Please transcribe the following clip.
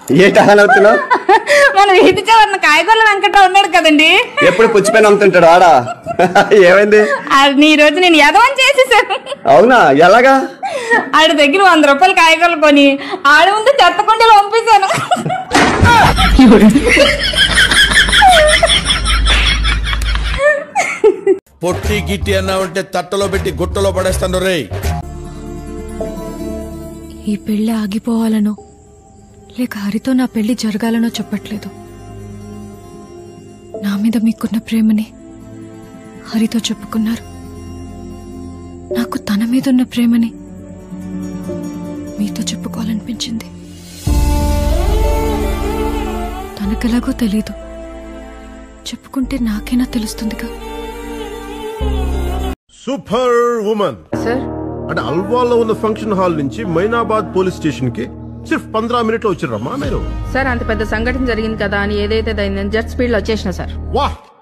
ఏంటి అలా అవుతున్నావు మన వీధి చివరిన కాయగూరల వెంకట్రావు ఉన్నాడు కదండి ఎప్పుడు పుచ్చిపోయిన అమ్ముతుంటాడు ఆడా ఏమైంది ఆడిని ఈ రోజు నేను యదవని చేసేసాను అవునా ఎలాగా ఆడి దగ్గర వంద రూపాయలు కాయగూరలు కొని ఆడి ముందు చెత్తకుండా పంపించాను పొట్టి గిట్టి అన్నావంటే తట్టలో పెట్టి గుట్టలో పడేస్తాను రే ఈ పెళ్లి ఆగిపోవాలనో లేక హరితో నా పెళ్లి జరగాలనో చెప్పట్లేదు నా మీద మీకున్న ప్రేమని హరితో చెప్పుకున్నారు నాకు తన మీద ఉన్న ప్రేమని మీతో చెప్పుకోవాలనిపించింది తనకెలాగో తెలీదు చెప్పుకుంటే నాకైనా తెలుస్తుందిగా సూపర్ ఉమెన్ సార్ అంటే అల్వాల్లో ఉన్న ఫంక్షన్ హాల్ నుంచి మైనాబాద్ పోలీస్ స్టేషన్ కి సిర్ఫ్ పంద్రా మినిట్లో వచ్చిర్రమ్మా మీరు సార్ అంత పెద్ద సంఘటన జరిగింది కదా అని ఏదైతే జెట్ స్పీడ్ లో వచ్చేసిన సార్ వాహ్